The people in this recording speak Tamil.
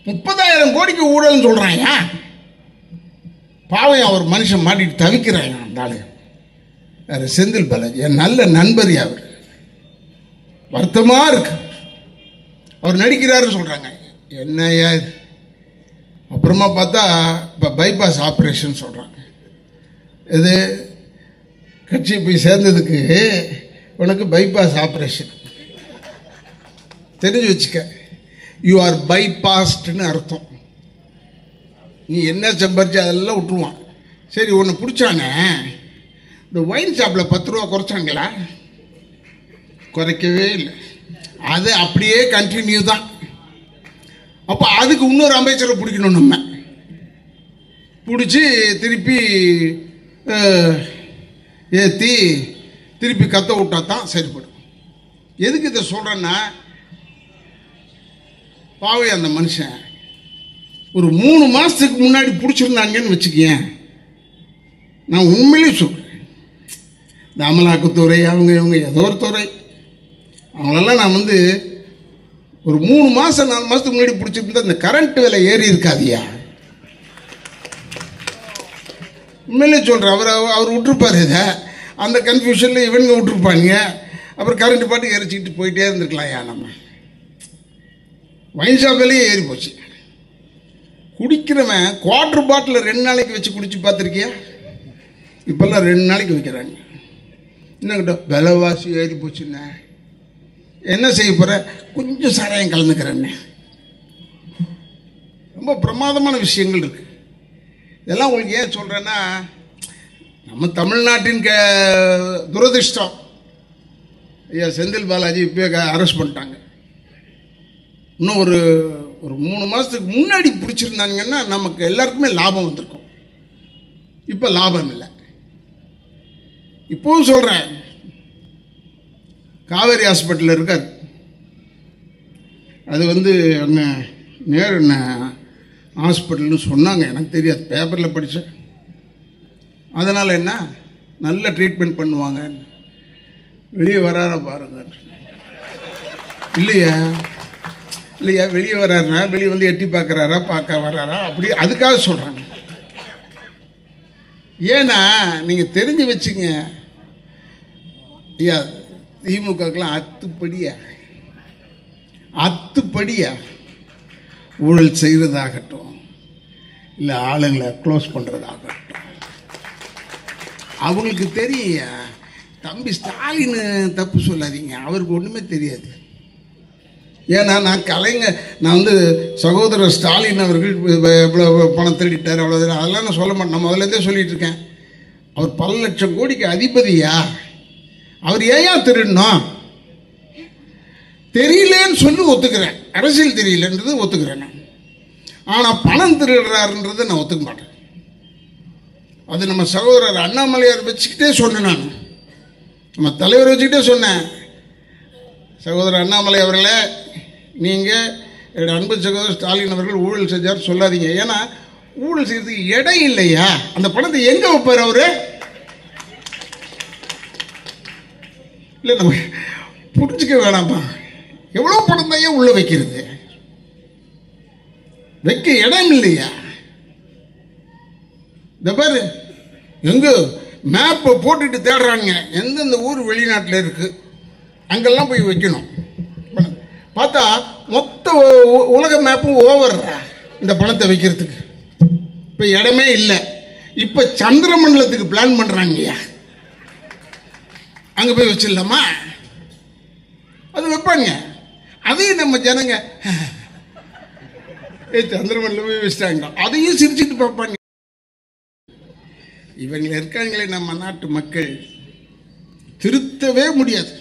முப்பதாயிரம் கோடிக்கு ஊழல்னு சொல்றாங்க பாவம் அவர் மனுஷன் மாட்டிட்டு தவிக்கிறாங்க அந்த ஆளு வேற செந்தில் பாலாஜி என் நல்ல நண்பர் அவர் வருத்தமா இருக்கு அவர் நடிக்கிறாருன்னு சொல்றாங்க என்னையா இது அப்புறமா பார்த்தா இப்போ பைபாஸ் ஆப்ரேஷன் சொல்கிறாங்க இது கட்சி போய் சேர்ந்ததுக்கு உனக்கு பைபாஸ் ஆப்ரேஷன் தெரிஞ்சு வச்சுக்க யூ ஆர் பைபாஸ்ட்னு அர்த்தம் நீ என்ன சம்பாரிச்சு அதெல்லாம் விட்டுருவான் சரி உன்னை பிடிச்சானே இந்த ஒயின் ஷாப்பில் பத்து ரூபா குறைச்சாங்களா குறைக்கவே இல்லை அது அப்படியே கண்டினியூ தான் அப்போ அதுக்கு இன்னொரு அமைச்சரை பிடிக்கணும் நம்ம பிடிச்சி திருப்பி ஏற்றி திருப்பி கத்த விட்டா தான் சரிப்படும் எதுக்கு இதை சொல்கிறேன்னா பாவே அந்த மனுஷன் ஒரு மூணு மாதத்துக்கு முன்னாடி பிடிச்சிருந்தாங்கன்னு வச்சுக்கேன் நான் உண்மையிலே சொல்கிறேன் இந்த அமலாக்கத்துறை அவங்க இவங்க ஏதோ ஒரு துறை அவங்களெல்லாம் நான் வந்து ஒரு மூணு மாதம் நாலு மாதத்துக்கு முன்னாடி பிடிச்சிருந்தா இந்த கரண்ட் விலை ஏறி இருக்காதியா உண்மையிலே சொல்கிறேன் அவர் அவர் விட்டுருப்பார் இதை அந்த கன்ஃபியூஷனில் இவனுங்க விட்டுருப்பாங்க அப்புறம் கரண்ட் பாட்டு எரிச்சிக்கிட்டு போயிட்டே இருந்திருக்கலாம் யா நம்ம வைன் ஷாப் விலையே ஏறி போச்சு குடிக்கிறவன் குவார்டர் பாட்டில் ரெண்டு நாளைக்கு வச்சு குடிச்சு பார்த்துருக்கியா இப்போல்லாம் ரெண்டு நாளைக்கு வைக்கிறாங்க என்னங்கிட்ட விலைவாசி ஏறி போச்சுண்ணே என்ன செய்ய போற கொஞ்சம் சாராயம் கலந்துக்கிறேன்னு ரொம்ப பிரமாதமான விஷயங்கள் இருக்கு இதெல்லாம் உங்களுக்கு ஏன் சொல்றேன்னா நம்ம தமிழ்நாட்டின் க துரதிர்ஷ்டம் ஐயா செந்தில் பாலாஜி இப்போ அரெஸ்ட் பண்ணிட்டாங்க இன்னும் ஒரு ஒரு மூணு மாதத்துக்கு முன்னாடி பிடிச்சிருந்தாங்கன்னா நமக்கு எல்லாருக்குமே லாபம் வந்திருக்கும் இப்போ லாபம் இல்லை இப்போவும் சொல்கிறேன் காவேரி ஹாஸ்பிட்டலில் இருக்கார் அது வந்து அங்கே நேரு ஹாஸ்பிட்டல்னு சொன்னாங்க எனக்கு தெரியாது பேப்பரில் படித்தேன் அதனால் என்ன நல்ல ட்ரீட்மெண்ட் பண்ணுவாங்க வெளியே வராரா பாருங்க இல்லையா இல்லையா வெளியே வராருனா வெளியே வந்து எட்டி பார்க்குறாரா பார்க்க வராரா அப்படி அதுக்காக சொல்கிறாங்க ஏன்னா நீங்கள் தெரிஞ்சு வச்சுங்க ஐயா திமுகக்கெல்லாம் அத்துப்படியா அத்துப்படியா ஊழல் செய்கிறதாகட்டும் இல்லை ஆளுங்களை க்ளோஸ் பண்ணுறதாகட்டும் அவங்களுக்கு தெரியும் தம்பி ஸ்டாலின் தப்பு சொல்லாதீங்க அவருக்கு ஒன்றுமே தெரியாது ஏன்னா நான் கலைஞர் நான் வந்து சகோதரர் ஸ்டாலின் அவர்கள் எவ்வளோ பணம் திருடிட்டார் அவ்வளோ அதெல்லாம் நான் சொல்ல மாட்டேன் நான் முதல்லேருந்தே சொல்லிட்டு இருக்கேன் அவர் பல லட்சம் கோடிக்கு அதிபதியா அவர் ஏயா திருடணும் தெரியலன்னு சொல்லி ஒத்துக்கிறேன் அரசியல் தெரியலன்றது ஒத்துக்கிறேன் நான் ஆனால் பணம் திருடுறாருன்றதை நான் ஒத்துக்க மாட்டேன் அது நம்ம சகோதரர் அண்ணாமலையார் வச்சுக்கிட்டே சொன்னேன் நான் நம்ம தலைவர் வச்சுக்கிட்டே சொன்னேன் சகோதரர் அண்ணாமலை அவர்களே நீங்கள் என்னோட அன்பு சகோதரர் ஸ்டாலின் அவர்கள் ஊழல் செஞ்சார் சொல்லாதீங்க ஏன்னா ஊழல் செய்யறதுக்கு இடம் இல்லையா அந்த பணத்தை எங்கே வைப்பார் அவரு இல்லை நம்ம புரிஞ்சுக்க வேணாமா எவ்வளோ பணம் தான் உள்ள வைக்கிறது வைக்க இடம் இல்லையா இந்த பாரு எங்க மேப்பை போட்டுட்டு தேடுறாங்க எந்தெந்த ஊர் வெளிநாட்டில் இருக்கு அங்கெல்லாம் போய் வைக்கணும் பார்த்தா மொத்த உ- உலக மேப்பும் ஓவர் இந்த பணத்தை வைக்கிறதுக்கு இப்போ இடமே இல்லை இப்போ சந்திர மண்டலத்துக்கு பிளான் பண்ணுறாங்கய்யா அங்கே போய் வச்சிடலாமா அது வைப்பாங்க அதையும் நம்ம ஜனங்க ஏ சந்திரமண்டலம் போய் வச்சிட்டாங்க அதையும் சிரிச்சிட்டு பார்ப்பாங்க இவங்க இருக்காங்களே நம்ம நாட்டு மக்கள் திருத்தவே முடியாது